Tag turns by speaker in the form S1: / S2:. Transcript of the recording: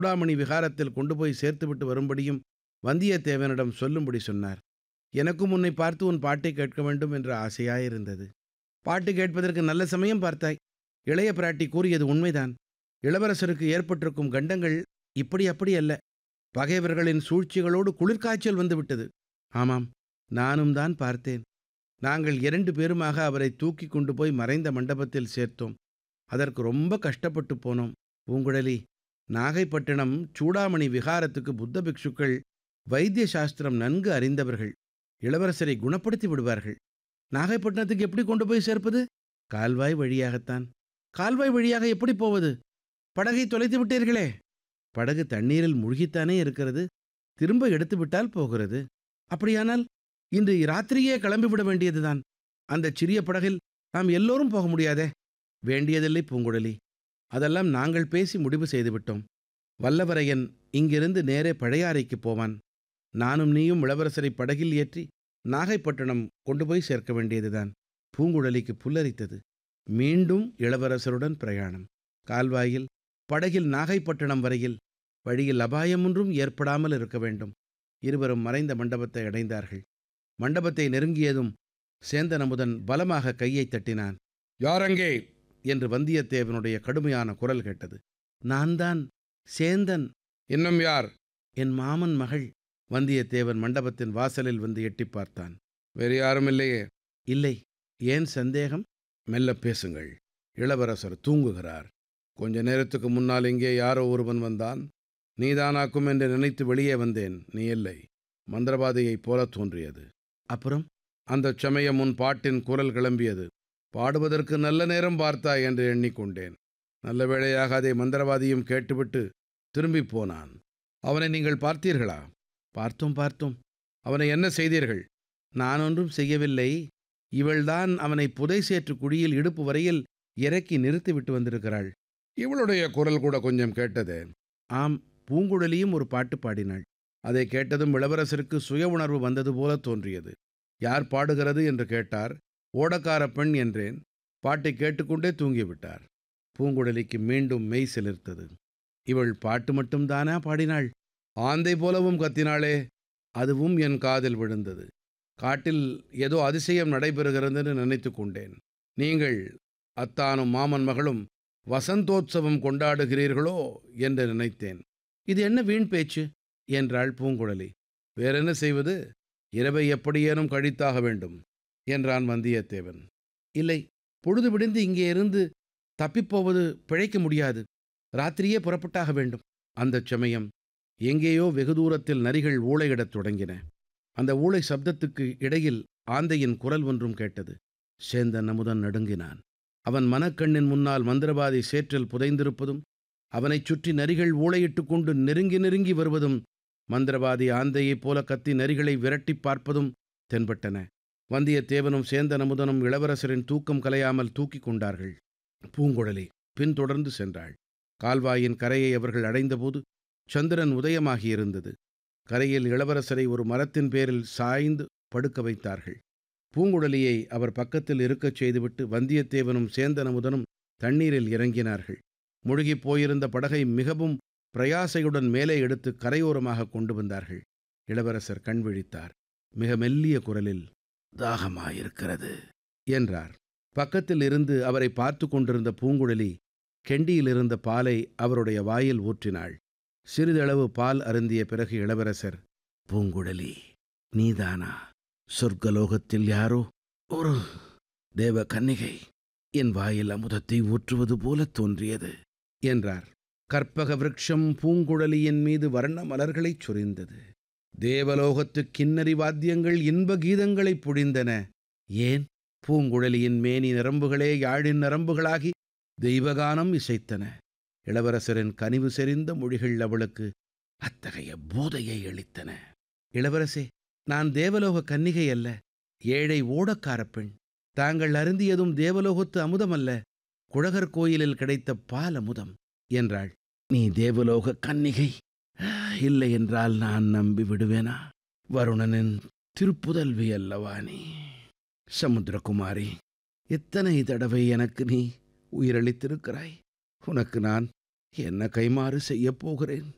S1: சூடாமணி விகாரத்தில் கொண்டு போய் சேர்த்துவிட்டு வரும்படியும் வந்தியத்தேவனிடம் சொல்லும்படி சொன்னார் எனக்கும் உன்னை பார்த்து உன் பாட்டை கேட்க வேண்டும் என்ற ஆசையாயிருந்தது பாட்டு கேட்பதற்கு நல்ல சமயம் பார்த்தாய் இளைய பிராட்டி கூறியது உண்மைதான் இளவரசருக்கு ஏற்பட்டிருக்கும் கண்டங்கள் இப்படி அப்படி அல்ல பகைவர்களின் சூழ்ச்சிகளோடு குளிர்காய்ச்சல் வந்துவிட்டது ஆமாம் நானும் தான் பார்த்தேன் நாங்கள் இரண்டு பேருமாக அவரை தூக்கி கொண்டு போய் மறைந்த மண்டபத்தில் சேர்த்தோம் அதற்கு ரொம்ப கஷ்டப்பட்டு போனோம் பூங்குழலி நாகைப்பட்டினம் சூடாமணி விகாரத்துக்கு புத்த பிக்ஷுக்கள் வைத்திய சாஸ்திரம் நன்கு அறிந்தவர்கள் இளவரசரை குணப்படுத்தி விடுவார்கள் நாகைப்பட்டினத்துக்கு எப்படி கொண்டு போய் சேர்ப்பது கால்வாய் வழியாகத்தான் கால்வாய் வழியாக எப்படி போவது படகை தொலைத்து விட்டீர்களே படகு தண்ணீரில் முழுகித்தானே இருக்கிறது திரும்ப எடுத்து விட்டால் போகிறது அப்படியானால் இன்று ராத்திரியே கிளம்பிவிட வேண்டியதுதான் அந்த சிறிய படகில் நாம் எல்லோரும் போக முடியாதே வேண்டியதில்லை பூங்குழலி அதெல்லாம் நாங்கள் பேசி முடிவு செய்துவிட்டோம் வல்லவரையன் இங்கிருந்து நேரே பழையாறைக்கு போவான் நானும் நீயும் இளவரசரை படகில் ஏற்றி நாகைப்பட்டினம் கொண்டு போய் சேர்க்க வேண்டியதுதான் பூங்குழலிக்கு புல்லரித்தது மீண்டும் இளவரசருடன் பிரயாணம் கால்வாயில் படகில் நாகைப்பட்டினம் வரையில் வழியில் அபாயம் ஒன்றும் ஏற்படாமல் இருக்க வேண்டும் இருவரும் மறைந்த மண்டபத்தை அடைந்தார்கள் மண்டபத்தை நெருங்கியதும் சேந்தன் அமுதன் பலமாக கையை தட்டினான் யாரங்கே என்று வந்தியத்தேவனுடைய கடுமையான குரல் கேட்டது நான் தான் சேந்தன் இன்னும் யார் என் மாமன் மகள் வந்தியத்தேவன் மண்டபத்தின் வாசலில் வந்து எட்டி பார்த்தான் வேறு யாரும் இல்லையே இல்லை ஏன் சந்தேகம் மெல்ல பேசுங்கள் இளவரசர் தூங்குகிறார் கொஞ்ச நேரத்துக்கு முன்னால் இங்கே யாரோ ஒருவன் வந்தான் நீதானாக்கும் என்று நினைத்து வெளியே வந்தேன் நீ இல்லை மந்திரவாதியைப் போல தோன்றியது அப்புறம் அந்தச் சமயம் உன் பாட்டின் குரல் கிளம்பியது பாடுவதற்கு நல்ல நேரம் பார்த்தாய் என்று எண்ணிக்கொண்டேன் நல்ல வேளையாக அதை மந்திரவாதியும் கேட்டுவிட்டு திரும்பிப் போனான் அவனை நீங்கள் பார்த்தீர்களா பார்த்தோம் பார்த்தோம் அவனை என்ன செய்தீர்கள் நான் ஒன்றும் செய்யவில்லை இவள்தான் அவனை புதை சேற்று குழியில் இடுப்பு வரையில் இறக்கி நிறுத்திவிட்டு வந்திருக்கிறாள் இவளுடைய குரல் கூட கொஞ்சம் கேட்டதே ஆம் பூங்குழலியும் ஒரு பாட்டு பாடினாள் அதை கேட்டதும் இளவரசருக்கு சுய உணர்வு வந்தது போல தோன்றியது யார் பாடுகிறது என்று கேட்டார் ஓடக்கார பெண் என்றேன் பாட்டை கேட்டுக்கொண்டே தூங்கிவிட்டார் பூங்குழலிக்கு மீண்டும் மெய் சிலிர்த்தது இவள் பாட்டு மட்டும்தானா பாடினாள் ஆந்தை போலவும் கத்தினாளே அதுவும் என் காதில் விழுந்தது காட்டில் ஏதோ அதிசயம் நடைபெறுகிறதுன்னு நினைத்து கொண்டேன் நீங்கள் அத்தானும் மாமன் மகளும் வசந்தோத்சவம் கொண்டாடுகிறீர்களோ என்று நினைத்தேன் இது என்ன வீண் பேச்சு என்றாள் பூங்குழலி வேறென்ன செய்வது இரவை எப்படியேனும் கழித்தாக வேண்டும் என்றான் வந்தியத்தேவன் இல்லை பொழுது விடிந்து இங்கே இருந்து தப்பிப்போவது பிழைக்க முடியாது ராத்திரியே புறப்பட்டாக வேண்டும் அந்தச் சமயம் எங்கேயோ வெகு தூரத்தில் நரிகள் ஊளையிடத் தொடங்கின அந்த ஊளை சப்தத்துக்கு இடையில் ஆந்தையின் குரல் ஒன்றும் கேட்டது சேந்தன் அமுதன் நடுங்கினான் அவன் மனக்கண்ணின் முன்னால் மந்திரவாதி சேற்றில் புதைந்திருப்பதும் அவனைச் சுற்றி நரிகள் ஊளையிட்டு கொண்டு நெருங்கி நெருங்கி வருவதும் மந்திரவாதி ஆந்தையைப் போல கத்தி நரிகளை விரட்டிப் பார்ப்பதும் தென்பட்டன வந்தியத்தேவனும் சேந்தன் அமுதனும் இளவரசரின் தூக்கம் கலையாமல் தூக்கிக் கொண்டார்கள் பூங்குழலி பின்தொடர்ந்து சென்றாள் கால்வாயின் கரையை அவர்கள் அடைந்தபோது சந்திரன் உதயமாகியிருந்தது கரையில் இளவரசரை ஒரு மரத்தின் பேரில் சாய்ந்து படுக்க வைத்தார்கள் பூங்குழலியை அவர் பக்கத்தில் இருக்கச் செய்துவிட்டு வந்தியத்தேவனும் சேந்தனமுதனும் தண்ணீரில் இறங்கினார்கள் முழுகிப் போயிருந்த படகை மிகவும் பிரயாசையுடன் மேலே எடுத்து கரையோரமாக கொண்டு வந்தார்கள் இளவரசர் கண் விழித்தார் மிக மெல்லிய குரலில் தாகமாயிருக்கிறது என்றார் பக்கத்தில் இருந்து அவரை பார்த்து கொண்டிருந்த பூங்குழலி கெண்டியிலிருந்த பாலை அவருடைய வாயில் ஊற்றினாள் சிறிதளவு பால் அருந்திய பிறகு இளவரசர் பூங்குழலி நீதானா சொர்க்கலோகத்தில் யாரோ ஒரு தேவ கன்னிகை என் வாயில் அமுதத்தை ஊற்றுவது போல தோன்றியது என்றார் கற்பக விருட்சம் பூங்குழலியின் மீது வர்ண மலர்களைச் சொரிந்தது தேவலோகத்து கிண்ணறி வாத்தியங்கள் இன்ப கீதங்களைப் பொழிந்தன ஏன் பூங்குழலியின் மேனி நரம்புகளே யாழின் நரம்புகளாகி தெய்வகானம் இசைத்தன இளவரசரின் கனிவு செறிந்த மொழிகள் அவளுக்கு அத்தகைய போதையை அளித்தன இளவரசே நான் தேவலோக கன்னிகை அல்ல ஏழை ஓடக்காரப் பெண் தாங்கள் அருந்தியதும் தேவலோகத்து அமுதமல்ல குழகர் கோயிலில் கிடைத்த பால் அமுதம் என்றாள் நீ தேவலோக கன்னிகை இல்லை என்றால் நான் நம்பி விடுவேனா வருணனின் திருப்புதல்வி அல்லவா நீ சமுத்திரகுமாரி எத்தனை தடவை எனக்கு நீ உயிரளித்திருக்கிறாய் உனக்கு நான் என்ன கைமாறு செய்யப் போகிறேன்